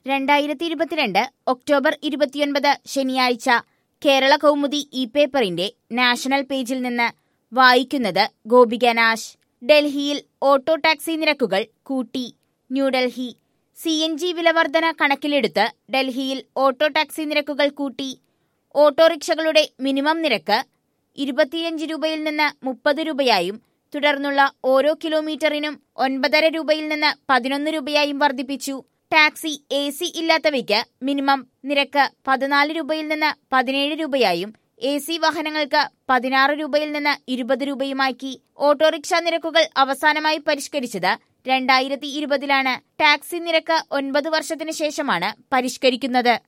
രണ്ടായിരത്തി ഇരുപത്തിരണ്ട് ഒക്ടോബർ ഇരുപത്തിയൊൻപത് ശനിയാഴ്ച കേരള കൗമുദി ഇ പേപ്പറിന്റെ നാഷണൽ പേജിൽ നിന്ന് വായിക്കുന്നത് ഗോപിക നാശ് ഡൽഹിയിൽ ഓട്ടോ ടാക്സി നിരക്കുകൾ കൂട്ടി ന്യൂഡൽഹി സി എൻ ജി വിലവർധന കണക്കിലെടുത്ത് ഡൽഹിയിൽ ഓട്ടോ ടാക്സി നിരക്കുകൾ കൂട്ടി ഓട്ടോറിക്ഷകളുടെ മിനിമം നിരക്ക് ഇരുപത്തിയഞ്ച് രൂപയിൽ നിന്ന് മുപ്പത് രൂപയായും തുടർന്നുള്ള ഓരോ കിലോമീറ്ററിനും ഒൻപതര രൂപയിൽ നിന്ന് പതിനൊന്ന് രൂപയായും വർദ്ധിപ്പിച്ചു ടാക്സി എ സി ഇല്ലാത്തവയ്ക്ക് മിനിമം നിരക്ക് പതിനാല് രൂപയിൽ നിന്ന് പതിനേഴ് രൂപയായും എ സി വാഹനങ്ങൾക്ക് പതിനാറ് രൂപയിൽ നിന്ന് ഇരുപത് രൂപയുമാക്കി ഓട്ടോറിക്ഷ നിരക്കുകൾ അവസാനമായി പരിഷ്കരിച്ചത് രണ്ടായിരത്തി ഇരുപതിലാണ് ടാക്സി നിരക്ക് ഒൻപത് വർഷത്തിനു ശേഷമാണ് പരിഷ്കരിക്കുന്നത്